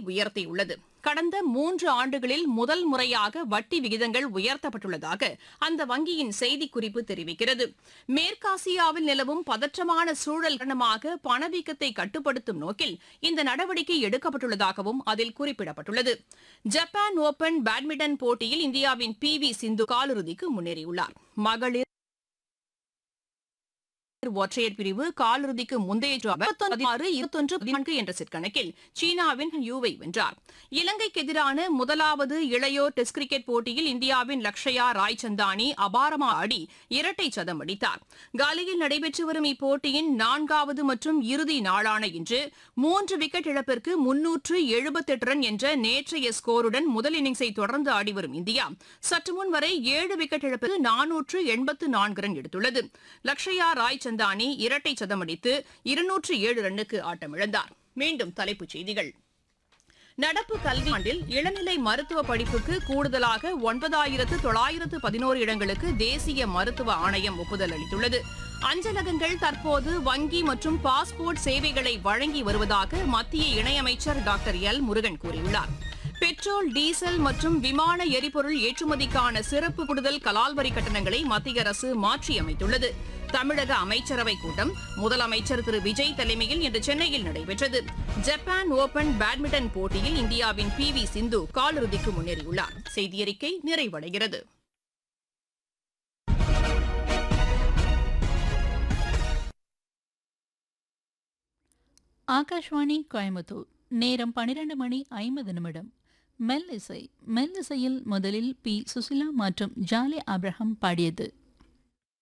உயர்த்தியுள்ளது கடந்த மூன்று ஆண்டுகளில் முதல் முறையாக வட்டி விகிதங்கள் உயர்த்தப்பட்டுள்ளதாக அந்த வங்கியின் செய்திக்குறிப்பு தெரிவிக்கிறது மேற்காசியாவில் நிலவும் பதற்றமான சூழல் காரணமாக பணவீக்கத்தை கட்டுப்படுத்தும் நோக்கில் இந்த நடவடிக்கை எடுக்கப்பட்டுள்ளதாகவும் அதில் குறிப்பிடப்பட்டுள்ளது ஜப்பான் ஓபன் பேட்மிண்டன் போட்டியில் இந்தியாவின் பி வி சிந்து காலிறுதிக்கு முன்னேறியுள்ளார் மகளிர் ஒற்றையர் பிரிவு காலிறுதிக்கு முந்தைய பதினாறு இருபத்தொன்று பதினான்கு என்ற செட் கணக்கில் சீனாவின் யூவை வென்றார் இலங்கைக்கு எதிரான முதலாவது இளையோர் டெஸ்ட் கிரிக்கெட் போட்டியில் இந்தியாவின் லக்ஷயா ராய்சந்தானி அபாரமா ஆடி இரட்டை சதம் அடித்தார் காலியில் நடைபெற்று வரும் இப்போட்டியின் நான்காவது மற்றும் இறுதி நாளான இன்று மூன்று விக்கெட் இழப்பிற்கு முன்னூற்று எழுபத்தெட்டு ரன் என்ற நேற்றைய ஸ்கோருடன் முதல் இன்னிங்ஸை தொடர்ந்து ஆடி வரும் இந்தியா சற்று முன் வரை ஏழு விக்கெட் இழப்பிற்கு நானூற்று எண்பத்து நான்கு ரன் எடுத்துள்ளது லக்ஷயா ராய் சந்தானி இரட்டை சதமடித்து இருநூற்று ஏழு ரன்னுக்கு ஆட்டமிழந்தார் மீண்டும் தலைப்புச் செய்திகள் நடப்பு கல்வியாண்டில் இளநிலை மருத்துவ படிப்புக்கு கூடுதலாக ஒன்பதாயிரத்து தொள்ளாயிரத்து பதினோரு இடங்களுக்கு தேசிய மருத்துவ ஆணையம் ஒப்புதல் அளித்துள்ளது அஞ்சலகங்கள் தற்போது வங்கி மற்றும் பாஸ்போர்ட் சேவைகளை வழங்கி வருவதாக மத்திய இணையமைச்சர் டாக்டர் எல் முருகன் கூறியுள்ளார் பெட்ரோல் டீசல் மற்றும் விமான எரிபொருள் ஏற்றுமதிக்கான சிறப்பு கூடுதல் கலால் வரி கட்டணங்களை மத்திய அரசு மாற்றியமைத்துள்ளது தமிழக அமைச்சரவை கூட்டம் முதலமைச்சர் திரு விஜய் தலைமையில் இன்று சென்னையில் நடைபெற்றது ஜப்பான் ஓபன் பேட்மிண்டன் போட்டியில் இந்தியாவின் பி வி சிந்து காலிறுதிக்கு முன்னேறியுள்ளார் செய்தியறிக்கை நிறைவடைகிறது ஆகாஷ்வாணி கோயம்புத்தூர் நேரம் பன்னிரண்டு மணி ஐம்பது நிமிடம் மெல் இசை மெல் இசையில் முதலில் பி சுசிலா மற்றும் ஜாலே அப்ரஹாம் பாடியது